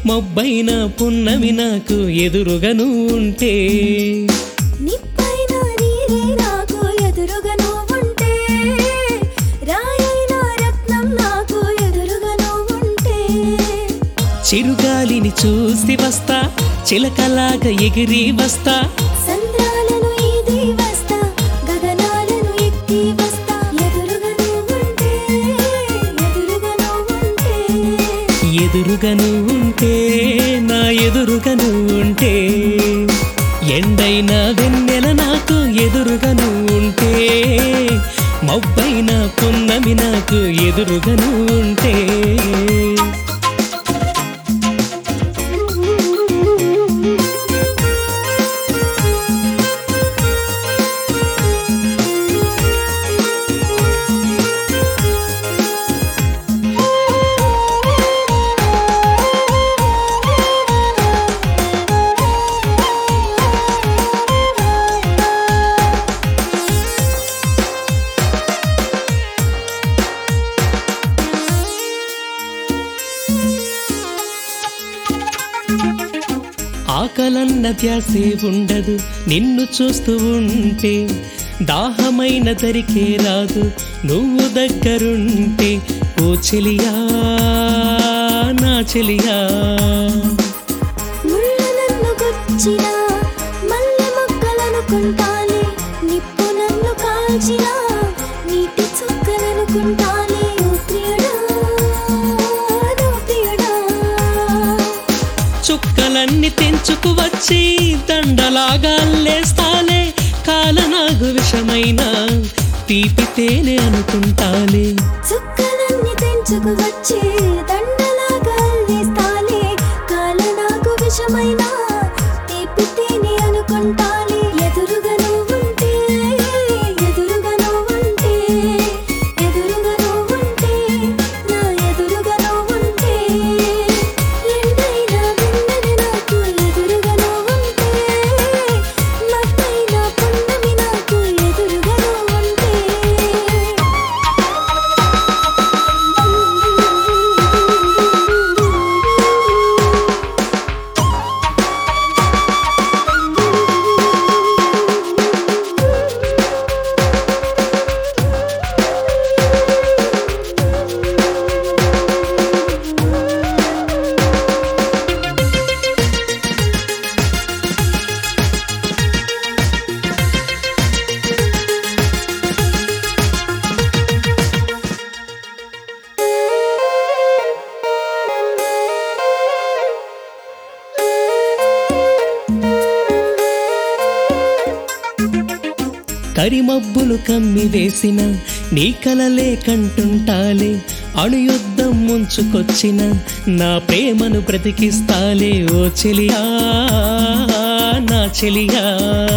మొబ్బైన పున్నమి నాకు ఎదురుగా నువ్వు ఉంటే నిప్పైన నీరే నాకు ఎదురుగా నువ్వుంటే రాయైన రత్నం నాకు ఎదురుగా నువ్వుంటే చిరుగాలిని చూసి వస్తా చిలకలాగా ఎగిరి వస్తా సంద్రాలను ఈది వస్తా గగనాలను ఎక్కి వస్తా ఎదురుగా నువ్వుంటే ఎదురుగా నువ్వుంటే ఎదురుగా నువ్వు ఉంటే నా ఎదురుగా నువ్వు ఉంటే ఎండైన వెన్నెల నాకు ఎదురుగా నువ్వు ఉంటే మబ్బైన పున్నమి నాకు ఎదురుగా నువ్వు ఉంటే ఆకలన్న ధ్యాసే ఉండదు నిన్ను చూస్తూ ఉంటే దాహమైన దరికే రాదు నువ్వు దగ్గరుంటే ఓ చెలియా నా చెలియా ముళ్ళు నన్ను గుచ్చినా మల్లె మొక్కలనుకుంటానే నిప్పు నన్ను కాల్చినా నీటి చుక్కలనుకుంటానే ఓ ప్రియుడా ఓ ప్రియుడా చుక్కలన్నీ తెంచుకు వచ్చి దండలాగా అల్లేస్తాలే కాలనాగు విషమైన తీపితేనే అనుకుంటాలే చుక్కలన్నీ తెంచుకు వచ్చి దండలాగా అల్లేస్తాలే కాల నాకు విషమైన తీపితేనే అనుకుంటాలే ఎదురుగా నువ్వుంటే ఎదురుగా నువ్వుంటే ఎదురుగా నువ్వుంటే నా ఎదురుగా నువ్వుంటే ఎండైనా వెన్నెల నాకు ఎదురుగా నువ్వుంటే మబ్బైన పున్నమి నాకు ఎదురుగా నువ్వుంటే కరిమబ్బులు కమ్మి వేసిన నీ కలలే కంటుంటాలే అణుయుద్ధం ముంచుకొచ్చిన నా ప్రేమను బ్రతికిస్తాలే ఓ చెలియా నా చెలియా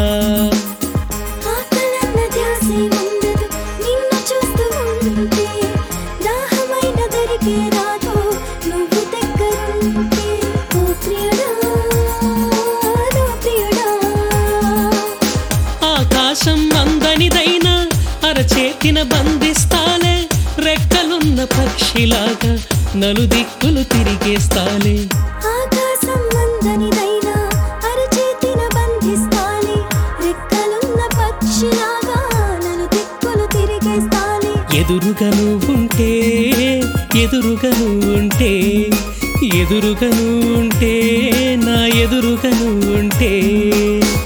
ఆకలన్న ధ్యాసే ఉండదు నిన్ను చూస్తూ ఉంటే దాహమైన దరికే రాదు నువ్వు దగ్గరుంటే ఓ ప్రియుడా ఓ ప్రియుడా ఆకాశం అందనిదైనా అరచేతిన బంధిస్తాలే రెక్కలున్న పక్షిలాగా నలుదిక్కులు తిరిగేస్తాలే ఆకాశం మందనిదైనా అరచేతిన బంధిస్తాలి రెక్కలున్న పక్షిలాగా నన్ను దిక్కులు తిరిగేస్తాలి ఎదురుగా నువ్వుంటే ఎదురుగా నువ్వుంటే ఎదురుగా నువ్వుంటే నా ఎదురుగా నువ్వుంటే